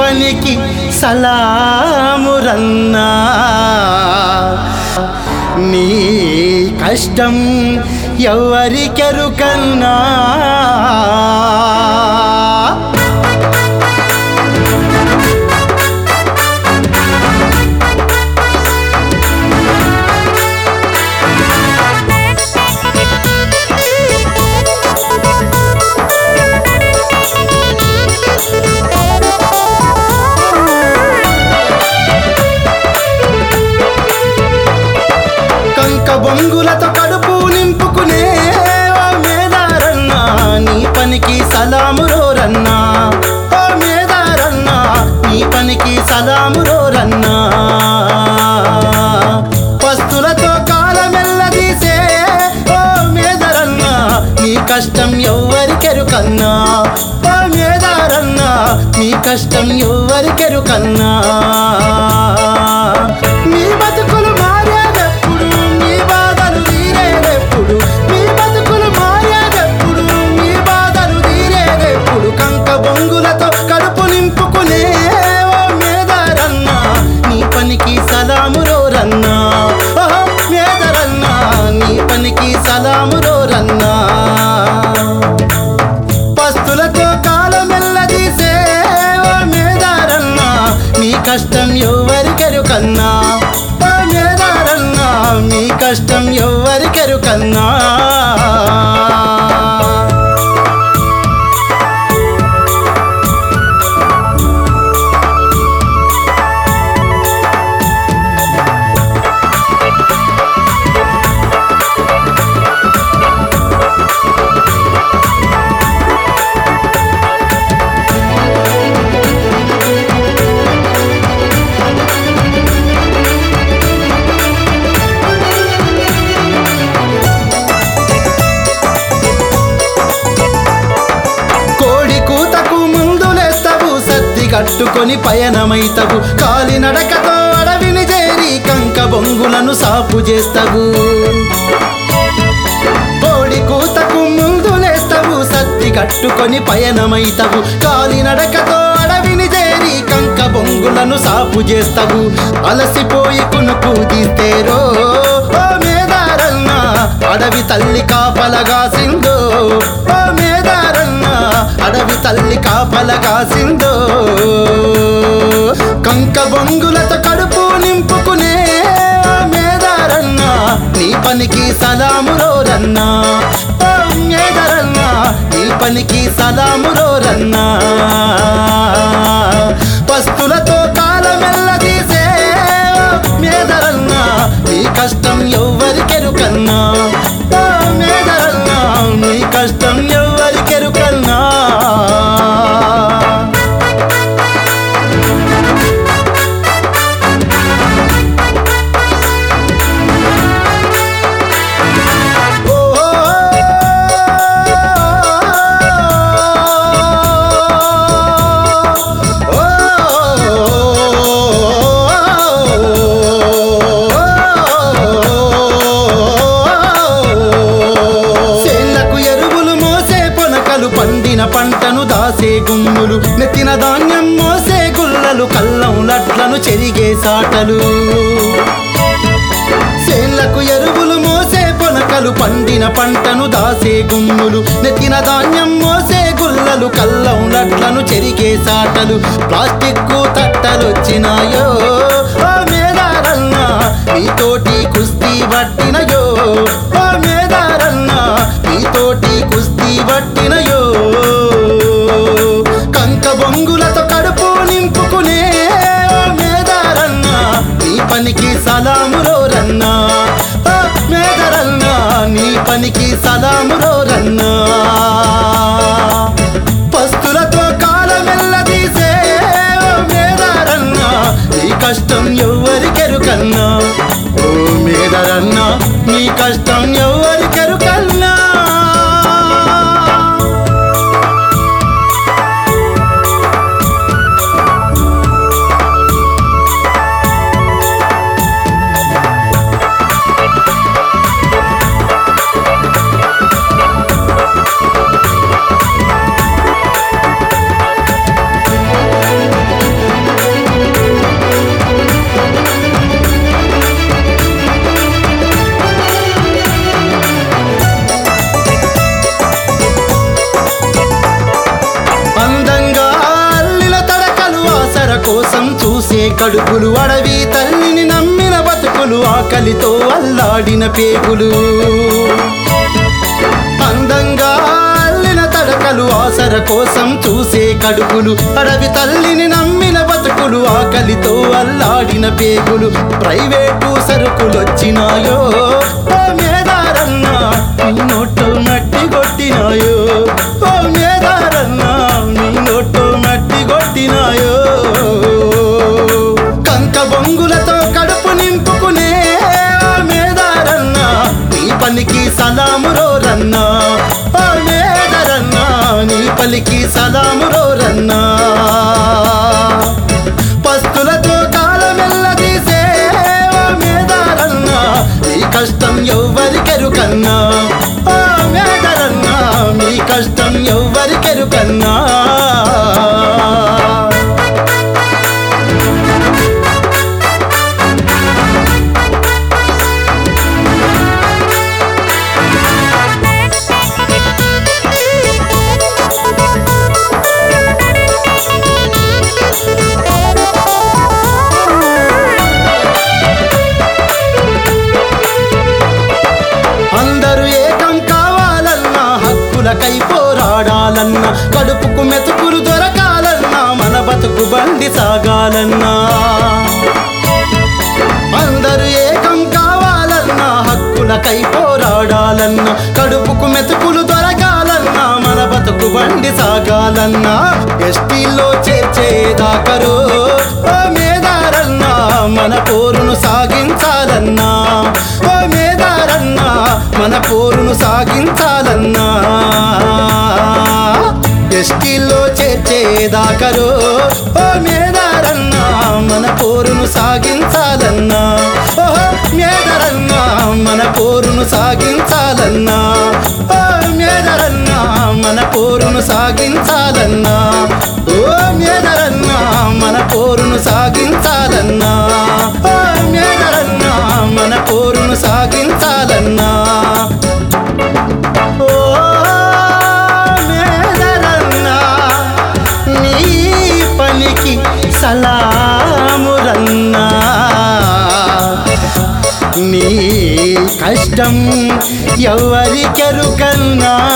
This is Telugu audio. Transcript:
పనికి సలామురన్నా నీ కష్టం ఎవరికెరుకన్నా కంక బొంగులతో కడుపు నింపుకునే ఓ మేదారన్నా నీ పనికి సలామురోరన్నా ఓ మేదారన్నా నీ పనికి సలామురోరన్నా పస్తులతో కాలమెల్లదీసే ఓ మేదరన్నా నీ కష్టం ఎవ్వరికెరుకన్నా ఓ మేదారన్నా నీ కష్టం ఎవ్వరికెరుకన్నా మీ బతుకులు మారేదెప్పుడు మీ బాధలు తీరేదెప్పుడు మీ బతుకులు మారేదెప్పుడు మీ బాధలు తీరేదెప్పుడు కంక బొంగులతో కడుపు నింపుకునే ఓ మేదరన్నా నీ పనికి సలామురోరన్నా ఓహో మేదరన్నా నీ పనికి సలామురోరన్నా పస్తులతో కాలమెల్లదీసే ఓ మేదారన్నా మీ కష్టం ఎవ్వరికెరుకన్నా ఓ మేదారన్నా మీ కష్టం ఎవ్వరికెరుకన్నా కోడి కూతకు ముందులేస్తావు సత్తి కట్టుకొని పయనమైతవు కాలి నడకతో అడవిని చేరి కంక బొంగులను సాపు చేస్తావు కోడి కూతకు ముందులేస్తావు సత్తి కట్టుకొని పయనమైతవు కాలి నడకతో అడవిని చేరి కంక బొంగులను సాపు చేస్తావు అలసిపోయి కునుకు తీస్తేరో ఓ మేదారన్న అడవి తల్లి కాపలగా సిందో ఓ మేదారన్న అడవి తల్లి కాపలగా సిందో కంక బొంగులతో కడుపు నింపుకునే ఓ మేదారన్న నీ పనికి సలామురోరన్నా ఓ మేదరన్నా నీ పనికి సలామురోరన్నా పస్తులతో కాలమెల్లదీసే ఓ మేదరన్నా నీ కష్టం ఎవ్వరికెరుకన్నా ఓ మేదరన్నా నీ కష్టం ఎవ్వరికెరుకన్నా సేళ్లకు ఎరువులు మోసే పొనకలు పండిన పంటను దాసే గుమ్ములు నెత్తిన ధాన్యం మోసే గుల్లలు కల్లం లట్లను చెరిగే సాటలు సేళ్లకు ఎరువులు మోసే పొనకలు పండిన పంటను దాసే గుమ్ములు నెత్తిన ధాన్యం మోసే గుల్లలు కల్లం లట్లను చెరిగే సాటలు ప్లాస్టిక్ తట్టలొచ్చినాయో ఓ మేదారన్నా మీతోటి కుస్తీ పట్టినయో ఓ మేదారన్నా మీతోటి కుస్తీ పట్టినయో కంక బొంగులతో కడుపు నింపుకునే ఓ మేదారన్నా నీ పనికి సలామురోరన్నా ఓ మేదరన్నా నీ పనికి సలామురోరన్నా పస్తులతో కాలమెల్లదీసే ఓ మేదారన్నా నీ కష్టం ఎవ్వరికెరుకన్నా ఓ మేదరన్నా నీ కష్టం ఎవ్వరికెరుకన్నా కడుపులు అడవి తల్లిని నమ్మిన బతుకులు ఆకలితో అల్లాడిన పేగులు అందంగా అల్లిన తడకలు ఆసర కోసం చూసే కడుపులు అడవి తల్లిని నమ్మిన బతుకులు ఆకలితో అల్లాడిన పేగులు ప్రైవేటు సరుకులొచ్చినాయో ఓ మేదారన్నా నీ నోటు మట్టి కొట్టినాయో ఓ మేదారన్నా నీ నోటు మట్టి కొట్టినాయో కంక బొంగులతో కడుపు నింపుకునే ఓ మేదారన్నా నీ పనికి సలాము రోరన్నా ఓ మేదరన్నా నీ పలికి సలాము రోరన్నా పస్తులతో కాలమెల్లదీసే ఓ మేదారన్నా నీ కష్టం ఎవ్వరికెరుకన్నా ఓ మేదరన్నా నీ కష్టం ఎవ్వరికెరుకన్నా అందరూ ఏకం కావాలన్నా హక్కులకై పోరాడాలన్నా కడుపుకు మెతుకులు దొరకాలన్నా మన బతుకు బండి సాగాలన్నా అందరూ ఏకం కావాలన్నా హక్కులకై పోరాడాలన్నా కడుపుకు మెతుకులు దొరకాలన్నా మన బతుకు బండి సాగాలన్నా ఎస్టీల్లో చేర్చేదాకరో ఓ మేదారన్నా మన పోరును సాగించాలన్నా ఓ మేదారన్నా మన పోరును సాగించాలన్నా ఎస్టీల్లో చేర్చేదాకరో ఓ మేదారన్నా మన పోరును సాగించాలన్నా ఓహో మేదరన్నా మన పోరును సాగించాలన్నా ఓ మేదరన్నా మన పోరును సాగించాలన్నా ఓ మేదరన్నా మన పోరును సాగించాలన్నా ఓ మేదరన్నా మన పోరును సాగించాలన్నా ఓ మేదరన్నా నీ పనికి సలామురన్నా నీ కష్టం ఎవరికెరుకన్నా